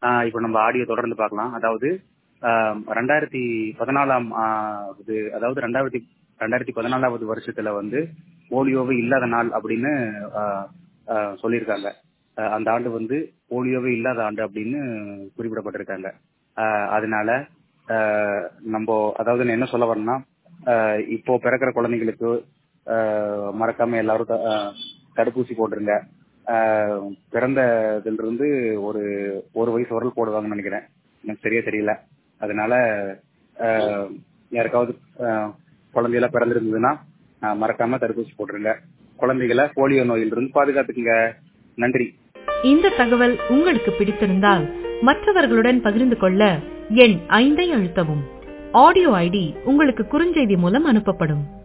ஆஹ் இப்போ நம்ம ஆடியோ தொடர்ந்து பார்க்கலாம் அதாவது ஆஹ் ரெண்டாயிரத்தி பதினாலாம் ஆஹ் இது அதாவது ரெண்டாயிரத்தி ரெண்டாயிரத்தி பதினாலாவது வருஷத்துல வந்து போலியோவே இல்லாத நாள் அப்படின்னு ஆஹ் ஆஹ் சொல்லியிருக்காங்க ஆஹ் அந்த ஆண்டு வந்து போலியோவே இல்லாத ஆண்டு அப்படின்னு குறிப்பிடப்பட்டிருக்காங்க ஆஹ் அதனால ஆஹ் நம்ம அதாவது நான் என்ன சொல்ல வரேன்னா ஆஹ் இப்போ பிறக்கிற குழந்தைங்களுக்கு ஆஹ் மறக்காம எல்லாரும் த- ஆஹ் தடுப்பூசி போட்டுருங்க ஆஹ் பிறந்ததுல இருந்து ஒரு ஒரு வயசு வரல் போடுவாங்கன்னு நினைக்கிறேன் எனக்கு சரியா தெரியல அதனால ஆஹ் யாருக்காவது ஆஹ் குழந்தையெல்லாம் பிறந்திருந்ததுன்னா ஆஹ் மறக்காம தடுப்பூசி போட்டுருங்க குழந்தைகளை போலியோ நோயிலிருந்து பாதுகாத்துக்குங்க நன்றி இந்த தகவல் உங்களுக்கு பிடித்திருந்தால் மற்றவர்களுடன் பகிர்ந்து கொள்ள எண் ஐந்தை அழுத்தவும் ஆடியோ ஐடி உங்களுக்கு குறுஞ்செய்தி மூலம் அனுப்பப்படும்